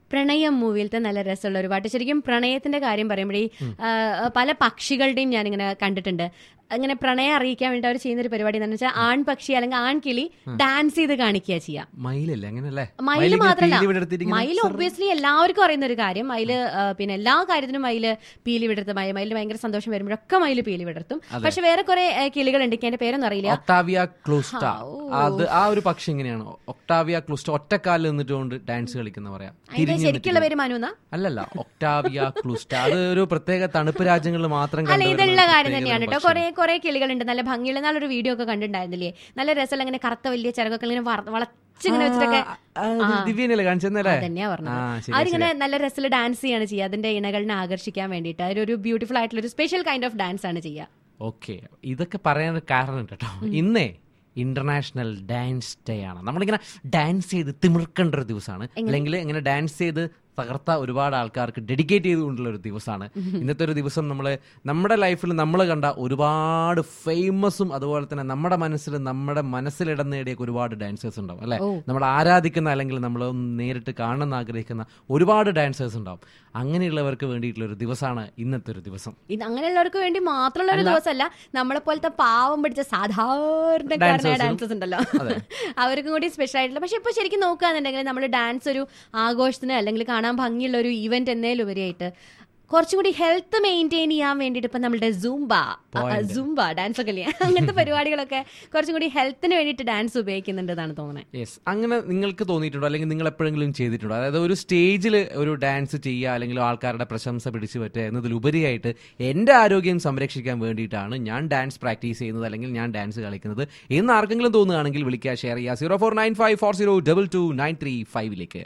പ്രണയം മൂവിയിലത്തെ നല്ല രസമുള്ള ഒരു പാട്ട് ശരിക്കും പ്രണയത്തിന്റെ കാര്യം പറയുമ്പോഴേ പല പക്ഷികളുടെയും ഞാനിങ്ങനെ കണ്ടിട്ടുണ്ട് അങ്ങനെ പ്രണയം അറിയിക്കാൻ വേണ്ടി അവർ ചെയ്യുന്ന ഒരു പരിപാടി എന്താണെന്ന് വെച്ചാൽ ആൺ പക്ഷി അല്ലെങ്കിൽ ആൺകിളി ഡാൻസ് ചെയ്ത് കാണിക്കുക ചെയ്യാം മയിലല്ലേ അങ്ങനല്ലേ മയില് മയിലിങ്ങനെ മാത്രല്ല പീലി വിടർത്തിയിട്ടിങ്ങനെ മയില് ഒബ്വിയസ്ലി എല്ലാവർക്കും അറിയുന്ന ഒരു കാര്യം മയില് ആ, പിന്നെ എല്ലാ കാര്യത്തിനും മയില് പീലി വിടർത്തും മയിൽ മയിലിന് ഭയങ്കര സന്തോഷം വരുമ്പോഴൊക്കെ മയില് പീലി വിടർത്തും പക്ഷെ വേറെ കുറെ ആ, കിളികളുണ്ട് എനിക്ക് അതിന്റെ പേരൊന്നും അറിയില്ല ഒക്ടാവിയ ക്ലൂസ്റ്റ അത് ആ ഒരു പക്ഷി എങ്ങനെയാണ് ഒക്ടാവിയ ക്ലൂസ്റ്റ ഒറ്റക്കാലിൽ നിന്നിട്ടുകൊണ്ട് ഡാൻസ് കളിക്കുന്ന പറയാം അതിന്റെ തിരിഞ്ഞു ശരിക്കുള്ള പേര് മനുന്ന അല്ലല്ല ഒക്ടാവിയ ക്ലൂസ്റ്റ അത് ഒരു പ്രത്യേക തണുപ്പ് രാജ്യങ്ങളിൽ മാത്രം അല്ല കണ്ടുവരുന്ന ഇതുള്ള ഒരു കാര്യം പ്രത്യേക തന്നെയാണ് തരം കേട്ടോ കുറെ കുറെ കിളികളുണ്ട് നല്ല ഭംഗിയുള്ള നല്ലൊരു വീഡിയോ ഒക്കെ കണ്ടിട്ടുണ്ടായിരുന്നില്ലേ നല്ല രസമുള്ള ഇങ്ങനെ കറുത്ത വലിയ ചിറകൊക്കെ ഇങ്ങനെ വറ- വളച്ചിങ്ങനെ വെച്ചിട്ടൊക്കെ ആ, അത് ദിവ്യനല്ലേ കാണിച്ചെന്നല്ലേ തന്നെയാ ആ പറഞ്ഞത് ശരി അവരിങ്ങനെ നല്ല രസത്തിൽ ഡാൻസ് ചെയ്യാണ് ചെയ്യുക അതിന്റെ ഇണകളിനെ ആകർഷിക്കാൻ വേണ്ടിയിട്ട് അതൊരു ബ്യൂട്ടിഫുൾ ആയിട്ടുള്ള ഒരു സ്പെഷ്യൽ കൈൻഡ് ഓഫ് ഡാൻസ് ആണ് ചെയ്യുക ഓക്കെ ഇതൊക്കെ പറയാൻ ഒരു കാരണം കേട്ടോ ഇന്നേ ഇന്റർനാഷണൽ ഡാൻസ് ഡേ ആണ് നമ്മളിങ്ങനെ ഡാൻസ് ചെയ്ത് തിമിർക്കേണ്ട ഒരു ദിവസമാണ് അല്ലെങ്കിൽ ഇങ്ങനെ ഡാൻസ് ചെയ്ത് തകർത്ത ഒരുപാട് ആൾക്കാർക്ക് ഡെഡിക്കേറ്റ് ചെയ്തുകൊണ്ടുള്ള ഒരു ദിവസമാണ് ഇന്നത്തെ ഒരു ദിവസം നമ്മൾ നമ്മുടെ ലൈഫിൽ നമ്മൾ കണ്ട ഒരുപാട് ഫേമസും അതുപോലെ തന്നെ നമ്മുടെ മനസ്സിൽ നമ്മുടെ മനസ്സിലിടം നേടിയ ഒരുപാട് ഡാൻസേഴ്സ് ഉണ്ടാവും അല്ലെ നമ്മൾ ആരാധിക്കുന്ന അല്ലെങ്കിൽ നമ്മൾ നേരിട്ട് കാണണമെന്ന് ആഗ്രഹിക്കുന്ന ഒരുപാട് ഡാൻസേഴ്സ് ഉണ്ടാവും അങ്ങനെയുള്ളവർക്ക് വേണ്ടിയിട്ടുള്ള ഒരു ദിവസമാണ് ഇന്നത്തെ ഒരു ദിവസം ഇത് അങ്ങനെയുള്ളവർക്ക് വേണ്ടി മാത്രമുള്ള ഒരു ദിവസമല്ല നമ്മളെ പോലത്തെ പാവം പിടിച്ച സാധാരണക്കാരനായ Dancers ഉം. ഡാൻസേഴ്സ് ഉണ്ടല്ലോ അവർക്കും കൂടി സ്പെഷ്യൽ ആയിട്ടുള്ള പക്ഷെ ഇപ്പൊ ശരിക്കും നോക്കുകയാണെന്നുണ്ടെങ്കിൽ നമ്മൾ ഡാൻസ് ഒരു ആഘോഷത്തിന് അല്ലെങ്കിൽ കാണാൻ ഭംഗിയുള്ള ഒരു ഈവന്റ് എന്നതിലുപരിയായിട്ട് കുറച്ചും കൂടി ഹെൽത്ത് മെയിൻറ്റെയിൻ ചെയ്യാൻ വേണ്ടിയിട്ട് ഇപ്പൊ നമ്മുടെ സൂംബ സൂംബ ഡാൻസ് ഒക്കെ ഇല്ലേ അങ്ങനത്തെ പരിപാടികളൊക്കെ കുറച്ചും കൂടി ഹെൽത്തിന് വേണ്ടിയിട്ട് ഡാൻസ് ഉപയോഗിക്കുന്നുണ്ട് എന്നാണ് തോന്നുന്നത് യെസ് അങ്ങനെ നിങ്ങൾക്ക് തോന്നിയിട്ടുണ്ടോ അല്ലെങ്കിൽ നിങ്ങൾ എപ്പോഴെങ്കിലും ചെയ്തിട്ടുണ്ടോ അതായത് ഒരു സ്റ്റേജിൽ ഒരു ഡാൻസ് ചെയ്യുക അല്ലെങ്കിൽ ആൾക്കാരുടെ പ്രശംസ പിടിച്ചു പറ്റുക എന്നതിലുപരിയായിട്ട് എൻ്റെ ആരോഗ്യം സംരക്ഷിക്കാൻ വേണ്ടിയിട്ടാണ് ഞാൻ ഡാൻസ് പ്രാക്ടീസ് ചെയ്യുന്നത് അല്ലെങ്കിൽ ഞാൻ ഡാൻസ് കളിക്കുന്നത് എന്ന് ആർക്കെങ്കിലും തോന്നുകയാണെങ്കിൽ വിളിക്കുക ഷെയർ ചെയ്യുക zero four nine five four zero double two nine three ഫൈവിലേക്ക്